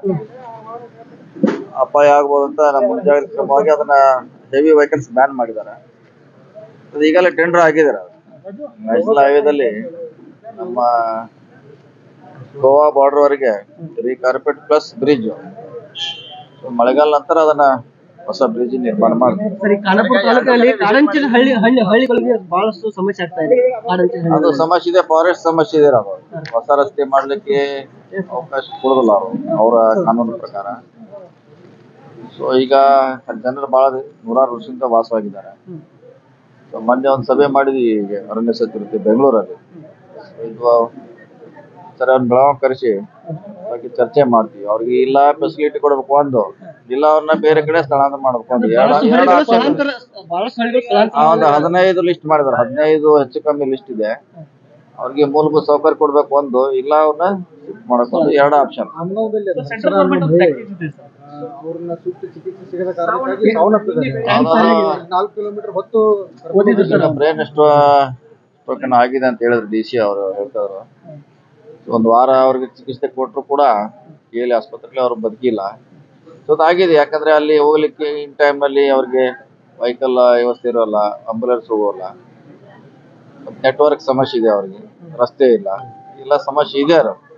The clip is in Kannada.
ಅಪಾಯ ಆಗ್ಬೋದು ಅಂತ ನಮ್ಮ ಮುಂಜಾಗ್ರತಾ ಕ್ರಮವಾಗಿ ಅದನ್ನ ಹೆವಿ ವೆಹಿಕಲ್ಸ್ ಬ್ಯಾನ್ ಮಾಡಿದ್ದಾರೆ ಅದು ಈಗಲೇ ಟೆಂಡರ್ ಆಗಿದ್ದಾರೆ ಅದು. ನ್ಯಾಷನಲ್ ಹೈವೇದಲ್ಲಿ ನಮ್ಮ ಗೋವಾ ಬಾರ್ಡರ್ ವರೆಗೆ ರೀ ಕಾರ್ಪೆಟ್ ಪ್ಲಸ್ ಬ್ರಿಡ್ಜ್ ಮಳೆಗಾಲ ನಂತರ ಅದನ್ನ ಹೊಸ ಬ್ರಿಡ್ಜ್ ನಿರ್ಮಾಣ ಮಾಡ್ತಾರೆ ಸರಿ ಖಾನಾಪುರ ತಾಲೂಕಿನಲ್ಲಿ ಕಾಡಂಚಿನ ಹಳ್ಳಿ ಹಳ್ಳಿ ಹಳ್ಳಿಗಳಿಗೆ ಬಹಳಷ್ಟು ಸಮಸ್ಯೆ ಆಗ್ತಾ ಇದೆ ಕಾಡಂಚಿನ ಅದು ಹಳ್ಳಿ ಸಮಸ್ಯೆ ಇದೆ ಫಾರೆಸ್ಟ್ ಸಮಸ್ಯೆ ಇದೆ ಅದು ಹೊಸ ರಸ್ತೆ ಮಾಡ್ಲಿಕ್ಕೆ ಅವಕಾಶ ಕೊಡೋದಿಲ್ಲ ಅವರು ಅವರ ಕಾನೂನು ಪ್ರಕಾರ ಸೊ ಈಗ ಜನರು ಬಹಳ ನೂರಾರು ವರ್ಷದಿಂದ ವಾಸವಾಗಿದ್ದಾರೆ ಸೊ ಮೊನ್ನೆ ಒಂದು ಸಭೆ ಮಾಡಿದ್ವಿ ಈಗ ಅರಣ್ಯ ಸಚಿವರಿಗೆ ಬೆಂಗಳೂರಲ್ಲಿ So ಇದು ಸರ್ ಅವ್ರನ್ನ ಬೆಳಗಾವ್ ಕರೆಸಿ ಬಗ್ಗೆ ಚರ್ಚೆ ಮಾಡ್ತೀವಿ ಅವ್ರಿಗೆ ಇಲ್ಲ ಫೆಸಿಲಿಟಿ ಕೊಡ್ಬೇಕು ಒಂದು ಇಲ್ಲ ಅವ್ರನ್ನ ಬೇರೆ ಕಡೆ ಸ್ಥಳಾಂತರ ಮಾಡ್ಬೇಕು ಒಂದು ಎರಡು ಬಹಳಷ್ಟು ಎರಡು ಹಳ್ಳಿಗಳು option ಇದೆ. ಸ್ಥಳಾಂತರ ಬಹಳಷ್ಟು ಹಳ್ಳಿಗಳು ಆ, ಒಂದು ಸ್ಥಳಾಂತರ ಹದಿನೈದು ಲಿಸ್ಟ್ ಮಾಡಿದಾರೆ ಹದಿನೈದು ಹೆಚ್ಚು ಕಮ್ಮಿ ಲಿಸ್ಟ್ ಇದೆ ಅವ್ರಿಗೆ ಮೂಲಭೂತ ಸೌಕರ್ಯ ಕೊಡ್ಬೇಕು ಒಂದು ಇಲ್ಲ ಅವ್ರನ್ನ ಶಿಫ್ಟ್ ಮಾಡಕ್ ಒಂದು ಎರಡು ಆಪ್ಷನ್ ಸೆಂಟ್ರಲ್ ಗೌರ್ಮೆಂಟ್ ಒಂದು ಪ್ಯಾಕೇಜ್ ಇದೆ ಸರ್. ಅವ್ರನ್ನ ಸೂಕ್ತ ಚಿಕಿತ್ಸೆ ಸಿಗದ ಕಾರಣಕ್ಕಾಗಿ ಸಾವನ್ನಪ್ಪಿದ್ದಾರೆ ನಾಲ್ಕು ಕಿಲೋಮೀಟರ್ ಹೊತ್ತು ಓದಿದ್ರು ಸರ್ ಅವ್ರು. ಬ್ರೇನ್ ಎಷ್ಟು ಟೋಕನ್ ಆಗಿದೆ ಅಂತ ಹೇಳಿದ್ರು ಡಿ ಸಿ ಅವರು ಹೇಳ್ತಾವ್ರು ಒಂದು ವಾರ ಅವ್ರಿಗೆ ಚಿಕಿತ್ಸೆ ಕೊಟ್ಟರು ಕೂಡ ಕೇಳಿ ಆಸ್ಪತ್ರೆಯಲ್ಲಿ ಅವ್ರು ಬದುಕಿಲ್ಲ ಸೊ ಅದಾಗಿದೆ ಯಾಕಂದ್ರೆ ಅಲ್ಲಿ ಹೋಗ್ಲಿಕ್ಕೆ ಇನ್ ಟೈಮ್ ನಲ್ಲಿ ಅವ್ರಿಗೆ ವೆಹಿಕಲ್ ವ್ಯವಸ್ಥೆ ಇರೋಲ್ಲ ಆಂಬುಲೆನ್ಸ್ ಹೋಗೋಲ್ಲ ನೆಟ್ವರ್ಕ್ ಸಮಸ್ಯೆ ಇದೆ ಅವ್ರಿಗೆ ರಸ್ತೆ ಇಲ್ಲ ಎಲ್ಲ ಸಮಸ್ಯೆ ಇದೆ ಅವ್ರು